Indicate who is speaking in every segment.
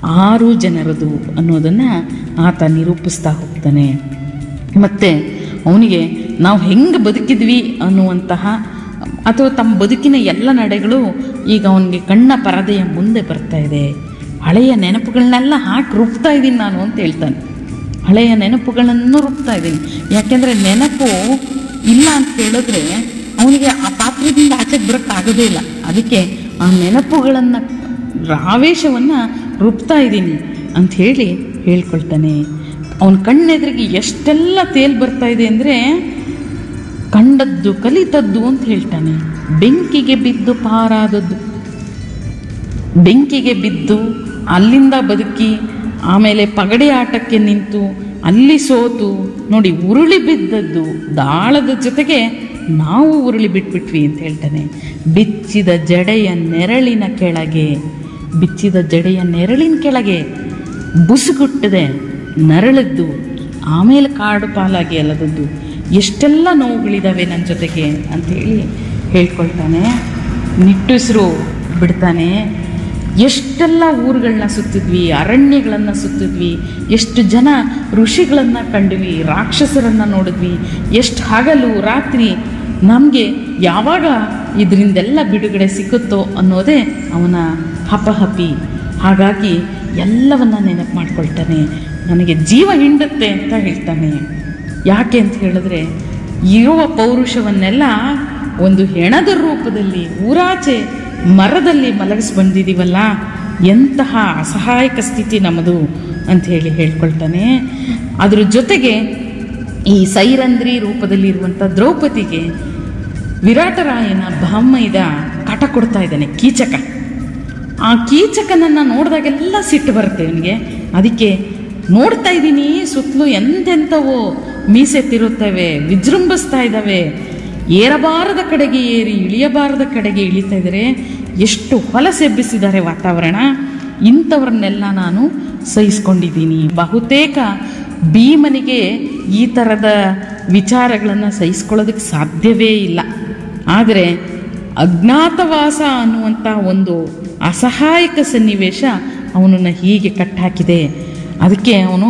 Speaker 1: ಆರು ಜನರದು ಅನ್ನೋದನ್ನು ಆತ ನಿರೂಪಿಸ್ತಾ ಹೋಗ್ತಾನೆ ಮತ್ತು ಅವನಿಗೆ ನಾವು ಹೆಂಗೆ ಬದುಕಿದ್ವಿ ಅನ್ನುವಂತಹ ಅಥವಾ ತಮ್ಮ ಬದುಕಿನ ಎಲ್ಲ ನಡೆಗಳು ಈಗ ಅವನಿಗೆ ಕಣ್ಣ ಪರದೆಯ ಮುಂದೆ ಬರ್ತಾ ಇದೆ ಹಳೆಯ ನೆನಪುಗಳನ್ನೆಲ್ಲ ಹಾಕಿ ರುಬ್ತಾ ಇದ್ದೀನಿ ನಾನು ಅಂತ ಹೇಳ್ತಾನೆ ಹಳೆಯ ನೆನಪುಗಳನ್ನು ರುಬ್ತಾ ಇದ್ದೀನಿ ಯಾಕೆಂದರೆ ನೆನಪು ಇಲ್ಲ ಅಂತ ಹೇಳಿದ್ರೆ ಅವನಿಗೆ ಆ ಪಾತ್ರದಿಂದ ಆಚೆಗೆ ಬರೋಕ್ಕಾಗೋದೇ ಇಲ್ಲ ಅದಕ್ಕೆ ಆ ನೆನಪುಗಳನ್ನು ಆವೇಶವನ್ನು ರುಬ್ತಾ ಇದ್ದೀನಿ ಅಂತ ಹೇಳಿ ಹೇಳ್ಕೊಳ್ತಾನೆ ಅವನ ಕಣ್ಣೆದುರಿಗೆ ಎಷ್ಟೆಲ್ಲ ತೇಲ್ ಬರ್ತಾ ಇದೆ ಅಂದರೆ ಕಂಡದ್ದು ಕಲಿತದ್ದು ಅಂತ ಹೇಳ್ತಾನೆ ಬೆಂಕಿಗೆ ಬಿದ್ದು ಪಾರಾದದ್ದು ಬೆಂಕಿಗೆ ಬಿದ್ದು ಅಲ್ಲಿಂದ ಬದುಕಿ ಆಮೇಲೆ ಪಗಡೆ ಆಟಕ್ಕೆ ನಿಂತು ಅಲ್ಲಿ ಸೋತು ನೋಡಿ ಉರುಳಿ ಬಿದ್ದದ್ದು ದಾಳದ ಜೊತೆಗೆ ನಾವು ಉರುಳಿ ಬಿಟ್ಬಿಟ್ವಿ ಅಂತ ಹೇಳ್ತಾನೆ ಬಿಚ್ಚಿದ ಜಡೆಯ ನೆರಳಿನ ಕೆಳಗೆ ಬಿಚ್ಚಿದ ಜಡೆಯ ನೆರಳಿನ ಕೆಳಗೆ ಬುಸುಗುಟ್ಟದೆ ನರಳದ್ದು ಆಮೇಲೆ ಕಾಡು ಪಾಲಾಗಿ ಅಲ್ಲದದ್ದು ಎಷ್ಟೆಲ್ಲ ನೋವುಗಳಿದಾವೆ ನನ್ನ ಜೊತೆಗೆ ಅಂಥೇಳಿ ಹೇಳ್ಕೊಳ್ತಾನೆ ನಿಟ್ಟುಸಿರು ಬಿಡ್ತಾನೆ ಎಷ್ಟೆಲ್ಲ ಊರುಗಳನ್ನ ಸುತ್ತಿದ್ವಿ ಅರಣ್ಯಗಳನ್ನು ಸುತ್ತಿದ್ವಿ ಎಷ್ಟು ಜನ ಋಷಿಗಳನ್ನು ಕಂಡ್ವಿ ರಾಕ್ಷಸರನ್ನು ನೋಡಿದ್ವಿ ಎಷ್ಟು ಹಗಲು ರಾತ್ರಿ ನಮಗೆ ಯಾವಾಗ ಇದರಿಂದೆಲ್ಲ ಬಿಡುಗಡೆ ಸಿಕ್ಕುತ್ತೋ ಅನ್ನೋದೇ ಅವನ ಹಪಹಪಿ ಹಾಗಾಗಿ ಎಲ್ಲವನ್ನ ನೆನಪು ಮಾಡ್ಕೊಳ್ತಾನೆ ನನಗೆ ಜೀವ ಹಿಂಡುತ್ತೆ ಅಂತ ಹೇಳ್ತಾನೆ ಯಾಕೆ ಅಂತ ಹೇಳಿದ್ರೆ ಇರುವ ಪೌರುಷವನ್ನೆಲ್ಲ ಒಂದು ಹೆಣದ ರೂಪದಲ್ಲಿ ಊರಾಚೆ ಮರದಲ್ಲಿ ಮಲಗಿಸಿ ಬಂದಿದ್ದೀವಲ್ಲ ಎಂತಹ ಅಸಹಾಯಕ ಸ್ಥಿತಿ ನಮ್ಮದು ಅಂತ ಹೇಳಿ ಹೇಳ್ಕೊಳ್ತಾನೆ ಅದ್ರ ಜೊತೆಗೆ ಈ ಸೈರಂಧ್ರಿ ರೂಪದಲ್ಲಿ ಇರುವಂಥ ದ್ರೌಪದಿಗೆ ವಿರಾಟರಾಯನ ಭಾಮೈದ ಕಟ ಕೊಡ್ತಾ ಇದ್ದಾನೆ ಕೀಚಕ ಆ ಕೀಚಕನನ್ನು ನೋಡಿದಾಗೆಲ್ಲ ಸಿಟ್ಟು ಬರುತ್ತೆ ಅವನಿಗೆ ಅದಕ್ಕೆ ನೋಡ್ತಾ ಇದ್ದೀನಿ ಸುತ್ತಲೂ ಎಂತೆಂಥವೋ ಮೀಸೆ ತಿರುತ್ತವೆ ವಿಜೃಂಭಿಸ್ತಾ ಇದ್ದಾವೆ ಏರಬಾರದ ಕಡೆಗೆ ಏರಿ ಇಳಿಯಬಾರದ ಕಡೆಗೆ ಇಳಿತಾ ಇದ್ದಾರೆ ಎಷ್ಟು ಹೊಲಸೆಬ್ಬಿಸಿದ್ದಾರೆ ವಾತಾವರಣ ಇಂಥವ್ರನ್ನೆಲ್ಲ ನಾನು ಸಹಿಸ್ಕೊಂಡಿದ್ದೀನಿ ಬಹುತೇಕ ಭೀಮನಿಗೆ ಈ ಥರದ ವಿಚಾರಗಳನ್ನು ಸಹಿಸ್ಕೊಳ್ಳೋದಕ್ಕೆ ಸಾಧ್ಯವೇ ಇಲ್ಲ ಆದರೆ ಅಜ್ಞಾತವಾಸ ಅನ್ನುವಂಥ ಒಂದು ಅಸಹಾಯಕ ಸನ್ನಿವೇಶ ಅವನನ್ನು ಹೀಗೆ ಕಟ್ಟಾಕಿದೆ ಅದಕ್ಕೆ ಅವನು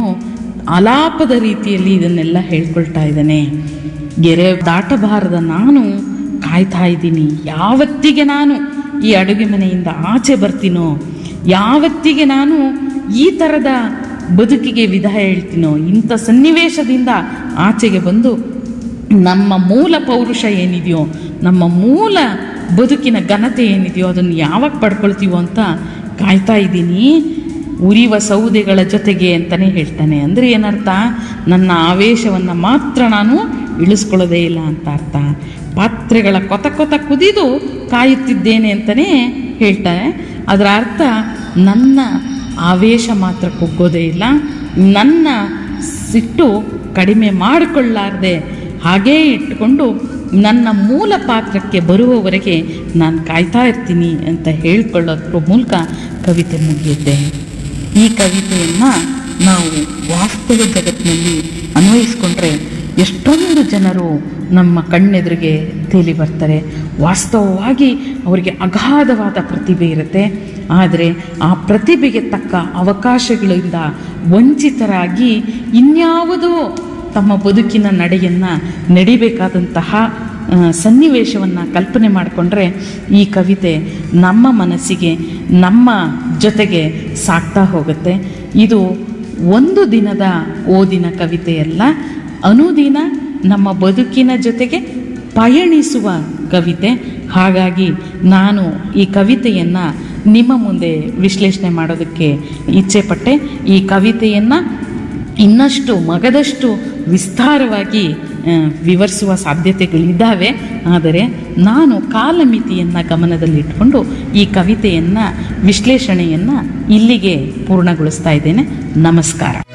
Speaker 1: ಅಲಾಪದ ರೀತಿಯಲ್ಲಿ ಇದನ್ನೆಲ್ಲ ಹೇಳ್ಕೊಳ್ತಾ ಇದ್ದಾನೆ ಗೆರೆ ದಾಟಬಾರದ ನಾನು ಕಾಯ್ತಾ ಇದ್ದೀನಿ ಯಾವತ್ತಿಗೆ ನಾನು ಈ ಅಡುಗೆ ಮನೆಯಿಂದ ಆಚೆ ಬರ್ತೀನೋ ಯಾವತ್ತಿಗೆ ನಾನು ಈ ಥರದ ಬದುಕಿಗೆ ವಿದಾಯ ಹೇಳ್ತೀನೋ ಇಂಥ ಸನ್ನಿವೇಶದಿಂದ ಆಚೆಗೆ ಬಂದು ನಮ್ಮ ಮೂಲ ಪೌರುಷ ಏನಿದೆಯೋ ನಮ್ಮ ಮೂಲ ಬದುಕಿನ ಘನತೆ ಏನಿದೆಯೋ ಅದನ್ನು ಯಾವಾಗ ಪಡ್ಕೊಳ್ತೀವೋ ಅಂತ ಕಾಯ್ತಾ ಇದ್ದೀನಿ ಉರಿವ ಸೌದೆಗಳ ಜೊತೆಗೆ ಅಂತಲೇ ಹೇಳ್ತಾನೆ ಅಂದರೆ ಏನರ್ಥ ನನ್ನ ಆವೇಶವನ್ನು ಮಾತ್ರ ನಾನು ಇಳಿಸ್ಕೊಳ್ಳೋದೇ ಇಲ್ಲ ಅಂತ ಅರ್ಥ ಪಾತ್ರೆಗಳ ಕೊತ ಕೊತ ಕುದಿದು ಕಾಯುತ್ತಿದ್ದೇನೆ ಅಂತಲೇ ಹೇಳ್ತಾನೆ ಅದರ ಅರ್ಥ ನನ್ನ ಆವೇಶ ಮಾತ್ರ ಕುಗ್ಗೋದೇ ಇಲ್ಲ ನನ್ನ ಸಿಟ್ಟು ಕಡಿಮೆ ಮಾಡಿಕೊಳ್ಳಾರ್ದೆ ಹಾಗೇ ಇಟ್ಟುಕೊಂಡು ನನ್ನ ಮೂಲ ಪಾತ್ರಕ್ಕೆ ಬರುವವರೆಗೆ ನಾನು ಕಾಯ್ತಾ ಇರ್ತೀನಿ ಅಂತ ಹೇಳ್ಕೊಳ್ಳೋದ್ರ ಮೂಲಕ ಕವಿತೆ ಮುಗಿಯುತ್ತೆ ಈ ಕವಿತೆಯನ್ನು ನಾವು ವಾಸ್ತವ ಜಗತ್ತಿನಲ್ಲಿ ಅನ್ವಯಿಸ್ಕೊಂಡ್ರೆ ಎಷ್ಟೊಂದು ಜನರು ನಮ್ಮ ಕಣ್ಣೆದುರಿಗೆ ತೇಲಿ ಬರ್ತಾರೆ ವಾಸ್ತವವಾಗಿ ಅವರಿಗೆ ಅಗಾಧವಾದ ಪ್ರತಿಭೆ ಇರುತ್ತೆ ಆದರೆ ಆ ಪ್ರತಿಭೆಗೆ ತಕ್ಕ ಅವಕಾಶಗಳಿಂದ ವಂಚಿತರಾಗಿ ಇನ್ಯಾವುದೋ ತಮ್ಮ ಬದುಕಿನ ನಡೆಯನ್ನು ನಡಿಬೇಕಾದಂತಹ ಸನ್ನಿವೇಶವನ್ನು ಕಲ್ಪನೆ ಮಾಡಿಕೊಂಡ್ರೆ ಈ ಕವಿತೆ ನಮ್ಮ ಮನಸ್ಸಿಗೆ ನಮ್ಮ ಜೊತೆಗೆ ಸಾಕ್ತಾ ಹೋಗುತ್ತೆ ಇದು ಒಂದು ದಿನದ ಓದಿನ ಕವಿತೆಯಲ್ಲ ಅನುದಿನ ನಮ್ಮ ಬದುಕಿನ ಜೊತೆಗೆ ಪಯಣಿಸುವ ಕವಿತೆ ಹಾಗಾಗಿ ನಾನು ಈ ಕವಿತೆಯನ್ನು ನಿಮ್ಮ ಮುಂದೆ ವಿಶ್ಲೇಷಣೆ ಮಾಡೋದಕ್ಕೆ ಇಚ್ಛೆಪಟ್ಟೆ ಈ ಕವಿತೆಯನ್ನು ಇನ್ನಷ್ಟು ಮಗದಷ್ಟು ವಿಸ್ತಾರವಾಗಿ ಆ, ವಿವರಿಸುವ ಸಾಧ್ಯತೆಗಳಿದ್ದಾವೆ ಆದರೆ ನಾನು ಕಾಲಮಿತಿಯನ್ನು ಗಮನದಲ್ಲಿಟ್ಕೊಂಡು ಈ ಕವಿತೆಯನ್ನು ವಿಶ್ಲೇಷಣೆಯನ್ನು ಇಲ್ಲಿಗೆ ಪೂರ್ಣಗೊಳಿಸ್ತಾ ಇದ್ದೇನೆ ನಮಸ್ಕಾರ